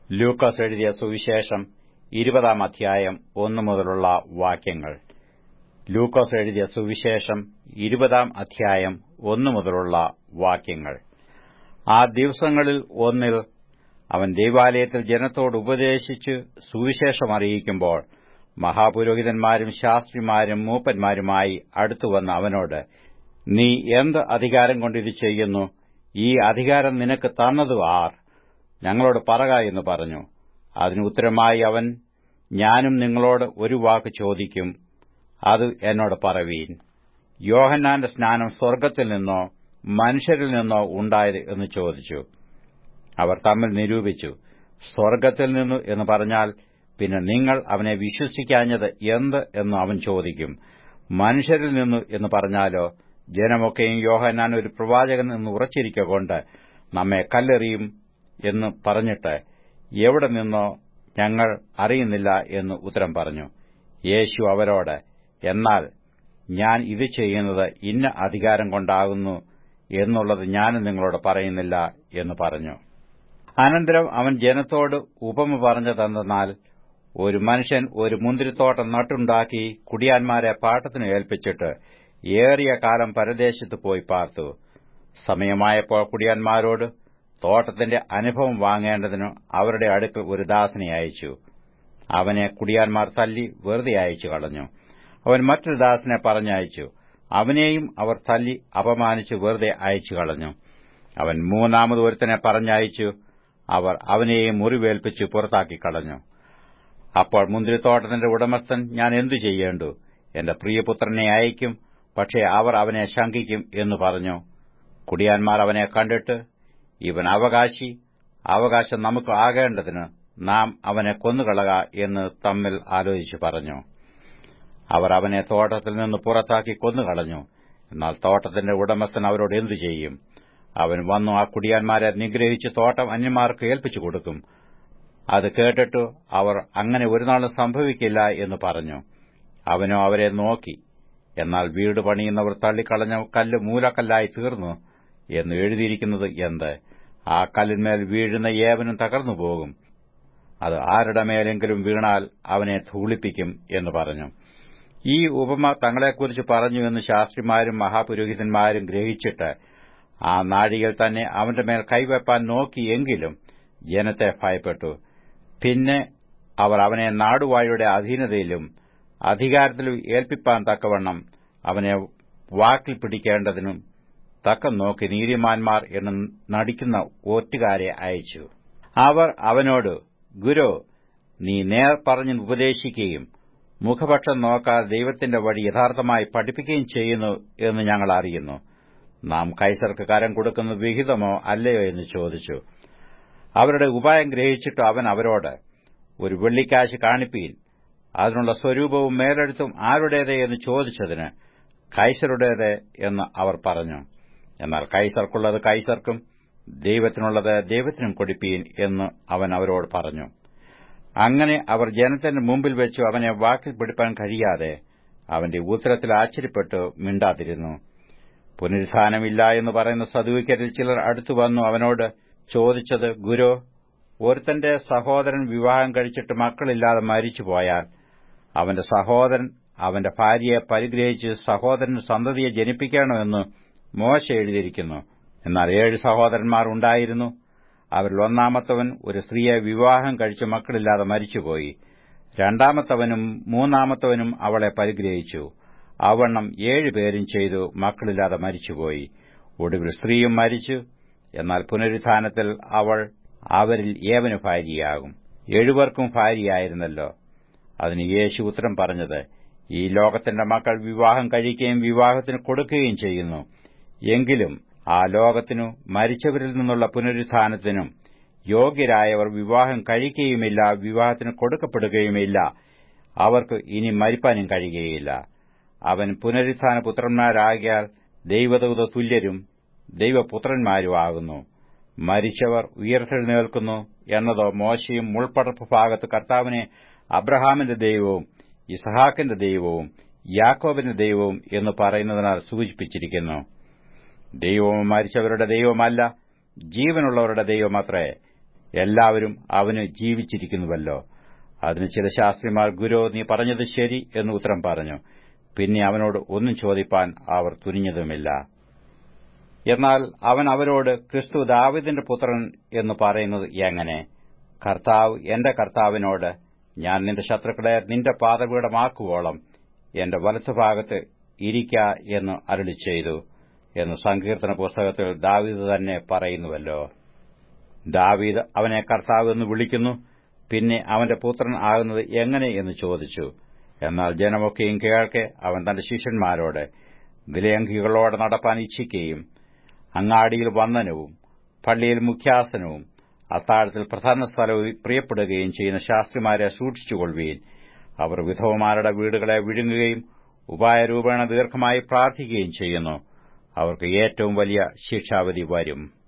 ലൂക്കോസ് എഴുതിയ സുവിശേഷം ഇരുപതാം അധ്യായം ഒന്നു മുതലുള്ള വാക്യങ്ങൾ ലൂക്കോസ് എഴുതിയ സുവിശേഷം ഇരുപതാം അധ്യായം ഒന്നു മുതലുള്ള വാക്യങ്ങൾ ആ ദിവസങ്ങളിൽ ഒന്നിൽ അവൻ ദൈവാലയത്തിൽ ജനത്തോട് ഉപദേശിച്ച് സുവിശേഷം അറിയിക്കുമ്പോൾ മഹാപുരോഹിതന്മാരും ശാസ്ത്രിമാരും മൂപ്പന്മാരുമായി അടുത്തുവന്ന് അവനോട് നീ എന്ത് അധികാരം കൊണ്ട് ഇത് ചെയ്യുന്നു ഈ അധികാരം നിനക്ക് തന്നതു ആർ ഞങ്ങളോട് പറക എന്ന് പറഞ്ഞു അതിന് ഉത്തരമായി അവൻ ഞാനും നിങ്ങളോട് ഒരു വാക്ക് ചോദിക്കും അത് എന്നോട് പറവീൻ യോഹന്നാന്റെ സ്നാനം സ്വർഗ്ഗത്തിൽ നിന്നോ മനുഷ്യരിൽ നിന്നോ ഉണ്ടായത് എന്ന് ചോദിച്ചു അവർ തമ്മിൽ നിരൂപിച്ചു സ്വർഗ്ഗത്തിൽ നിന്നു എന്ന് പറഞ്ഞാൽ പിന്നെ നിങ്ങൾ അവനെ വിശ്വസിക്കാഞ്ഞത് എന്ത് എന്ന് അവൻ ചോദിക്കും മനുഷ്യരിൽ നിന്നു എന്ന് പറഞ്ഞാലോ ജനമൊക്കെയും യോഹന്നാൻ ഒരു പ്രവാചകൻ എന്ന് ഉറച്ചിരിക്കൊണ്ട് നമ്മെ കല്ലെറിയും എന്ന് പറഞ്ഞിട്ട് എവിടെ നിന്നോ ഞങ്ങൾ അറിയുന്നില്ല എന്ന് ഉത്തരം പറഞ്ഞു യേശു അവരോട് എന്നാൽ ഞാൻ ഇത് ചെയ്യുന്നത് ഇന്ന അധികാരം കൊണ്ടാകുന്നു എന്നുള്ളത് ഞാനും നിങ്ങളോട് പറയുന്നില്ല എന്ന് പറഞ്ഞു അനന്തരം അവൻ ജനത്തോട് ഉപമ പറഞ്ഞതെന്നാൽ ഒരു മനുഷ്യൻ ഒരു മുന്തിരിത്തോട്ടം നട്ടുണ്ടാക്കി കുടിയാന്മാരെ പാട്ടത്തിന് ഏൽപ്പിച്ചിട്ട് ഏറിയ കാലം പരദേശത്ത് പോയി പാർത്തു സമയമായപ്പോൾ കുടിയാന്മാരോട് തോട്ടത്തിന്റെ അനുഭവം വാങ്ങേണ്ടതിന് അവരുടെ അടുക്കൽ ഒരു ദാസനെ അയച്ചു അവനെ കുടിയാന്മാർ തല്ലി വെറുതെ അയച്ചു കളഞ്ഞു അവൻ മറ്റൊരു ദാസനെ പറഞ്ഞയച്ചു അവനെയും അവർ തല്ലി അപമാനിച്ച് വെറുതെ അയച്ചു കളഞ്ഞു അവൻ മൂന്നാമത് ഒരുത്തനെ പറഞ്ഞയച്ചു അവർ അവനെയും മുറിവേൽപ്പിച്ച് പുറത്താക്കി കളഞ്ഞു അപ്പോൾ മുന്തിരിത്തോട്ടത്തിന്റെ ഉടമസ്ഥൻ ഞാൻ എന്തു ചെയ്യേണ്ടു എന്റെ പ്രിയപുത്രനെ അയക്കും പക്ഷേ അവർ അവനെ ശങ്കിക്കും എന്ന് പറഞ്ഞു കുടിയാന്മാർ അവനെ കണ്ടിട്ട് ഇവൻ അവകാശി അവകാശം നമുക്ക് ആകേണ്ടതിന് നാം അവനെ കൊന്നുകളക എന്ന് തമ്മിൽ ആലോചിച്ചു പറഞ്ഞു അവർ അവനെ തോട്ടത്തിൽ നിന്ന് പുറത്താക്കി കൊന്നുകളഞ്ഞു എന്നാൽ തോട്ടത്തിന്റെ ഉടമസ്ഥൻ അവരോട് എന്തു ചെയ്യും അവൻ വന്നു ആ കുടിയാന്മാരെ നിഗ്രഹിച്ച് തോട്ടം അന്യന്മാർക്ക് ഏൽപ്പിച്ചു കൊടുക്കും അത് കേട്ടിട്ടു അവർ അങ്ങനെ ഒരു നാളും സംഭവിക്കില്ല എന്ന് പറഞ്ഞു അവനോ അവരെ നോക്കി എന്നാൽ വീട് പണിയുന്നവർ തള്ളിക്കളഞ്ഞ കല്ല് മൂലക്കല്ലായി തീർന്നു എന്ന് എഴുതിയിരിക്കുന്നത് എന്ത് ആ കല്ലിന്മേൽ വീഴുന്ന ഏവനും തകർന്നു പോകും അത് ആരുടെ മേലെങ്കിലും വീണാൽ അവനെ ധൂളിപ്പിക്കും എന്ന് പറഞ്ഞു ഈ ഉപമ തങ്ങളെക്കുറിച്ച് പറഞ്ഞു എന്ന് ശാസ്ത്രിമാരും മഹാപുരോഹിതന്മാരും ഗ്രഹിച്ചിട്ട് ആ നാഴികയിൽ തന്നെ അവന്റെ മേൽ കൈവെപ്പാൻ നോക്കിയെങ്കിലും ജനത്തെ ഭയപ്പെട്ടു പിന്നെ അവർ അവനെ നാടുവാഴിയുടെ അധീനതയിലും അധികാരത്തിലും ഏൽപ്പിപ്പാൻ തക്കവണ്ണം അവനെ വാക്കിൽ പിടിക്കേണ്ടതിനും തക്കം നോക്കി നീതിമാന്മാർ എന്ന് നടിക്കുന്ന ഒറ്റുകാരെ അയച്ചു അവർ അവനോട് ഗുരു നീ നേർ പറഞ്ഞ് ഉപദേശിക്കുകയും മുഖപക്ഷം നോക്കാതെ ദൈവത്തിന്റെ വഴി യഥാർത്ഥമായി പഠിപ്പിക്കുകയും ചെയ്യുന്നു എന്ന് ഞങ്ങൾ അറിയുന്നു നാം കൈസർക്ക് കരം കൊടുക്കുന്നത് വിഹിതമോ അല്ലയോ എന്ന് ചോദിച്ചു അവരുടെ ഉപായം ഗ്രഹിച്ചിട്ട് അവൻ അവരോട് ഒരു വെള്ളിക്കാശ് കാണിപ്പീൻ അതിനുള്ള സ്വരൂപവും മേലെഴുത്തും ആരുടേത് എന്ന് ചോദിച്ചതിന് കൈസറുടേത് എന്ന് അവർ പറഞ്ഞു എന്നാൽ കൈസർക്കുള്ളത് കൈസർക്കും ദൈവത്തിനുള്ളത് ദൈവത്തിനും കൊടുപ്പീൻ എന്ന് അവൻ അവരോട് പറഞ്ഞു അങ്ങനെ അവർ ജനത്തിന്റെ മുമ്പിൽ വെച്ചു അവനെ വാക്കിൽ പിടിപ്പാൻ കഴിയാതെ അവന്റെ ഉത്തരത്തിൽ ആശ്ചര്യപ്പെട്ട് മിണ്ടാതിരുന്നു പുനരുത്ഥാനമില്ല എന്ന് പറയുന്ന സദുവിക്കരിൽ ചിലർ അടുത്തു വന്നു അവനോട് ചോദിച്ചത് ഗുരു ഒരുത്തന്റെ സഹോദരൻ വിവാഹം കഴിച്ചിട്ട് മക്കളില്ലാതെ മരിച്ചുപോയാൽ അവന്റെ സഹോദരൻ അവന്റെ ഭാര്യയെ പരിഗ്രഹിച്ച് സഹോദരന് സന്തതിയെ ജനിപ്പിക്കണമെന്ന് മോശ എഴുതിയിരിക്കുന്നു എന്നാൽ ഏഴ് സഹോദരന്മാർ ഉണ്ടായിരുന്നു അവരിൽ ഒന്നാമത്തവൻ ഒരു സ്ത്രീയെ വിവാഹം കഴിച്ച് മക്കളില്ലാതെ മരിച്ചുപോയി രണ്ടാമത്തവനും മൂന്നാമത്തവനും അവളെ പരിഗ്രഹിച്ചു അവണ്ണം ഏഴുപേരും ചെയ്തു മക്കളില്ലാതെ മരിച്ചുപോയി ഒടുവിൽ സ്ത്രീയും മരിച്ചു എന്നാൽ പുനരുത്ഥാനത്തിൽ അവൾ അവരിൽ ഏവന് ഭാര്യയാകും എഴുവർക്കും ഭാര്യയായിരുന്നല്ലോ അതിന് യേശു ഉത്തരം പറഞ്ഞത് ഈ ലോകത്തിന്റെ മക്കൾ വിവാഹം കഴിക്കുകയും വിവാഹത്തിന് കൊടുക്കുകയും ചെയ്യുന്നു എങ്കിലും ആ ലോകത്തിനു മരിച്ചവരിൽ നിന്നുള്ള പുനരുത്ഥാനത്തിനും യോഗ്യരായവർ വിവാഹം കഴിക്കുകയുമില്ല വിവാഹത്തിന് കൊടുക്കപ്പെടുകയുമില്ല അവർക്ക് ഇനി മരിപ്പാനും കഴിയുകയില്ല അവൻ പുനരുത്ഥാന പുത്രന്മാരാകിയാൽ ദൈവദൂത തുല്യരും ദൈവപുത്രന്മാരുമാകുന്നു മരിച്ചവർ ഉയർത്തെഴുന്നേൽക്കുന്നു എന്നതോ മോശയും മുൾപ്പടർപ്പ് ഭാഗത്ത് കർത്താവിനെ അബ്രഹാമിന്റെ ദൈവവും ഇസഹാക്കിന്റെ ദൈവവും യാക്കോബിന്റെ ദൈവവും എന്ന് പറയുന്നതിനാൽ സൂചിപ്പിച്ചിരിക്കുന്നു ദൈവവും മരിച്ചവരുടെ ദൈവമല്ല ജീവനുള്ളവരുടെ ദൈവമത്രേ എല്ലാവരും അവന് ജീവിച്ചിരിക്കുന്നുവല്ലോ അതിന് ചില ശാസ്ത്രിമാർ ഗുരു നീ പറഞ്ഞത് ശരി എന്ന് ഉത്തരം പറഞ്ഞു പിന്നെ അവനോട് ഒന്നും ചോദിപ്പാൻ അവർ തുനിഞ്ഞതുമില്ല എന്നാൽ അവൻ അവരോട് ക്രിസ്തു ദാവിദിന്റെ പുത്രൻ എന്ന് പറയുന്നത് എങ്ങനെ കർത്താവ് എന്റെ കർത്താവിനോട് ഞാൻ നിന്റെ ശത്രുക്കളെ നിന്റെ പാതപീഠമാക്കുവോളം എന്റെ വലത്തുഭാഗത്ത് ഇരിക്ക എന്ന് അരുളി ചെയ്തു എന്ന് സങ്കീർത്തന പുസ്തകത്തിൽ ദാവീദ് തന്നെ പറയുന്നുവല്ലോ ദാവീദ് അവനെ കർത്താവ് എന്ന് വിളിക്കുന്നു പിന്നെ അവന്റെ പുത്രൻ ആകുന്നത് എങ്ങനെ എന്ന് ചോദിച്ചു എന്നാൽ ജനമൊക്കെയും കേൾക്കെ അവൻ തന്റെ ശിഷ്യന്മാരോട് വിലയങ്കികളോടെ നടപ്പാൻ ഇച്ഛിക്കുകയും അങ്ങാടിയിൽ വന്ദനവും പള്ളിയിൽ മുഖ്യാസനവും അത്താഴത്തിൽ പ്രധാന സ്ഥലവും പ്രിയപ്പെടുകയും ചെയ്യുന്ന ശാസ്ത്രിമാരെ സൂക്ഷിച്ചുകൊള്ളുകയും അവർ വിധവമാരുടെ വീടുകളെ വിഴുങ്ങുകയും ഉപായരൂപേണ ദീർഘമായി പ്രാർത്ഥിക്കുകയും ചെയ്യുന്നു അവർക്ക് ഏറ്റവും വലിയ ശിക്ഷാവധി വരും